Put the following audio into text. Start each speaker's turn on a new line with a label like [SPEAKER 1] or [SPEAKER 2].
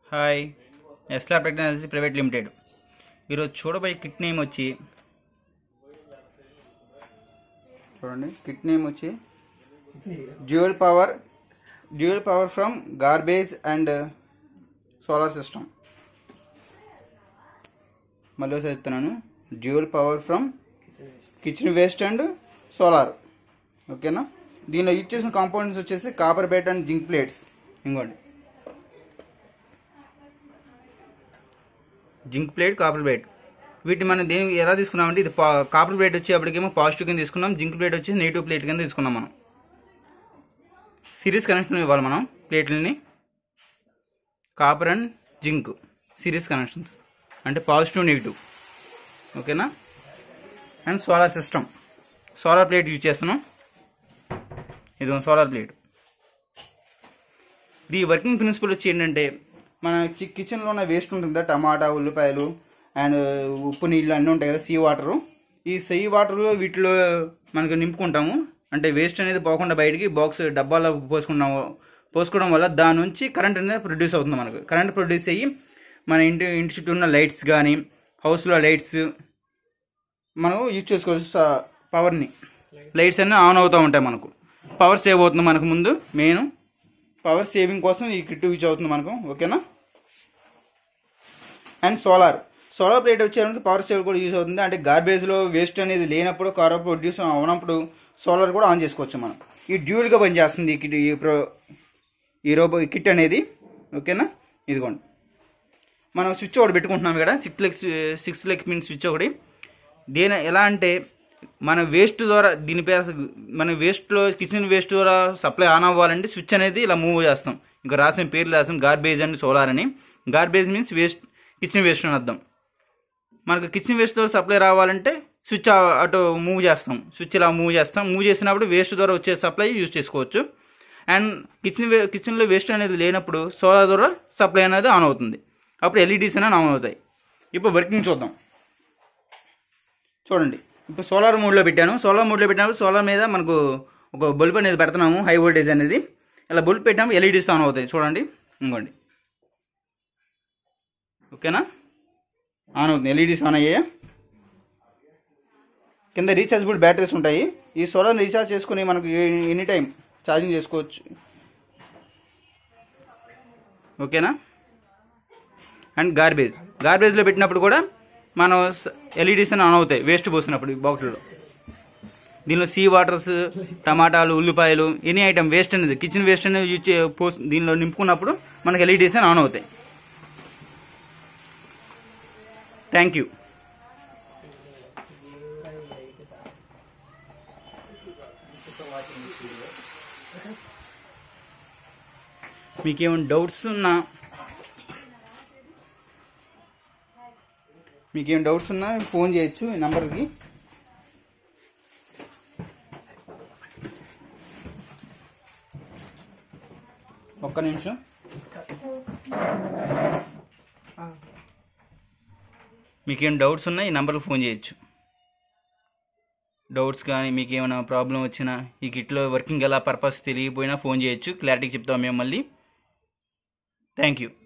[SPEAKER 1] hi S lab technology private limited ఈరోజు చూడబోయే kit name వచ్చి చూడండి కిట్ నేమ్ వచ్చి dual power dual power from garbage and solar system మళ్ళీ ఒకసారి చెప్తున్నాను dual power from kitchen waste and solar ఓకేనా దీనిలో యూజ్ చేసిన కాంపోనెంట్స్ వచ్చేసి copper plate and zinc plates ఇంకోండి జింక్ ప్లేట్ కాపర్ ప్లేట్ వీటిని మనం దేని ఎలా తీసుకున్నామంటే ఇది పా- కాపర్ ప్లేట్ వచ్చేప్పటికేమో పాజిటివ్ కింద తీసుకున్నాం జింక్ ప్లేట్ వచ్చి నెగిటివ్ ప్లేట్ కింద తీసుకున్నాం మనం సిరీస్ కనెక్షన్ ఇవ్వాలి మనం ప్లేట్లని copper and zinc series connections అంటే పాజిటివ్ నెగిటివ్ ఓకేనా and solar system solar plate use చేస్తున్నాం ఇది సోలార్ ప్లేట్ ఇది వర్కింగ్ ప్రిన్సిపల్ వచ్చి ఏంటంటే మన చి- కిచెన్లో ఉన్న వేస్ట్ ఉంటుంది కదా టమాటా ఉల్లిపాయలు అండ్ ఉప్పు నీళ్ళు అన్నీ ఉంటాయి కదా సీ వాటరు ఈ సీ వాటర్లో వీటిలో మనకు నింపుకుంటాము అంటే వేస్ట్ అనేది పోకుండా బయటికి బాక్స్ డబ్బాలో పోసుకున్నాము పోసుకోవడం వల్ల దాని నుంచి కరెంట్ అనేది ప్రొడ్యూస్ అవుతుంది మనకు కరెంట్ ప్రొడ్యూస్ అయ్యి మన ఇంటి ఇంటి చుట్టూ ఉన్న లైట్స్ కానీ హౌస్లో లైట్స్ మనం యూజ్ చేసుకోవచ్చు స- పవర్ని లైట్స్ అన్నీ ఆన్ అవుతూ ఉంటాయి మనకు పవర్ సేవ్ అవుతుంది మనకు ముందు మెయిన్ పవర్ సేవింగ్ కోసం ఈ కిట్ యూజ్ అవుతుంది మనకు ఓకేనా అండ్ సోలార్ సోలార్ ప్లేట్ వచ్చేసరికి పవర్ సేవ్ కూడా యూజ్ అవుతుంది అంటే గార్బేజ్లో వేస్ట్ అనేది లేనప్పుడు కార్ ప్రొడ్యూస్ అవనప్పుడు సోలార్ కూడా ఆన్ చేసుకోవచ్చు మనం ఈ డ్యూల్గా పనిచేస్తుంది ఈ కిట్ ఈ ప్రో ఈ రోబో ఈ కిట్ అనేది ఓకేనా ఇదిగోండి మనం స్విచ్ ఒకటి పెట్టుకుంటున్నాం ఇక్కడ six legs six legs pin switch ఒకటి దేని ఎలా అంటే మన వేస్ట్ ద్వారా దీని పేరు అసలు మన వేస్ట్లో కిచెన్ వేస్ట్ ద్వారా సప్లై ఆన్ అవ్వాలంటే స్విచ్ అనేది ఇలా మూవ్ చేస్తాం ఇంకా రాసిన పేర్లు రాసాం గార్బేజ్ అండ్ సోలార్ అని garbage means waste kitchen waste అని అర్థం మనకు కిచెన్ వేస్ట్ ద్వారా సప్లై రావాలంటే స్విచ్ ఆ- అటు మూవ్ చేస్తాం స్విచ్ ఇలా మూవ్ చేస్తాం మూవ్ చేసినప్పుడు వేస్ట్ ద్వారా వచ్చే సప్లై యూజ్ చేసుకోవచ్చు అండ్ కిచెన్ వే కిచెన్లో వేస్ట్ అనేది లేనప్పుడు సోలార్ ద్వారా సప్లై అనేది ఆన్ అవుతుంది అప్పుడు ఎల్ఈడీస్ అనేది ఆన్ అవుతాయి ఇప్పుడు వర్కింగ్ చూద్దాం చూడండి ఇప్పుడు సోలార్ మోడ్లో పెట్టాను సోలార్ మోడ్లో పెట్టినప్పుడు సోలార్ మీద మనకు ఒక బల్బ్ అనేది పెడుతున్నాము హై వోల్టేజ్ అనేది ఇలా బల్బ్ పెట్టినప్పుడు ఎల్ఈడీస్ ఆన్ అవుతాయి చూడండి ఇంకోండి ఓకేనా ఆన్ అవుతుంది ఎల్ఈడీస్ ఆన్ అయ్యాయా కింద రీఛార్జబుల్ బ్యాటరీస్ ఉంటాయి ఈ సోలార్ రీఛార్జ్ చేసుకుని మనకు ఎనీ టైం ఛార్జింగ్ చేసుకోవచ్చు ఓకేనా అండ్ గార్బేజ్ గార్బేజ్లో పెట్టినప్పుడు కూడా మనం ఎల్ఈడీస్ అని ఆన్ అవుతాయి వేస్ట్ పోసినప్పుడు బాక్స్లో దీనిలో సీ వాటర్స్ టమాటాలు ఉల్లిపాయలు ఎనీ ఐటమ్ వేస్ట్ అనేది కిచెన్ వేస్ట్ అనేది యూజ్ చే పోస్ దీనిలో నింపుకున్నప్పుడు మనకి ఎల్ఈడీస్ అని ఆన్ అవుతాయి థ్యాంక్ యూ మీకేమైనా డౌట్స్ ఉన్నా మీకేం డౌట్స్ ఉన్నా ఫోన్ చేయొచ్చు ఈ నంబర్కి ఒక్క నిమిషం మీకేం డౌట్స్ ఉన్నా ఈ నంబర్కి ఫోన్ చేయొచ్చు డౌట్స్ కానీ మీకు ఏమైనా ప్రాబ్లం వచ్చినా ఈ కిట్లో వర్కింగ్ ఎలా పర్పస్ తెలియకపోయినా ఫోన్ చేయొచ్చు క్లారిటీ చెప్తాం మేము మళ్ళీ థ్యాంక్ యూ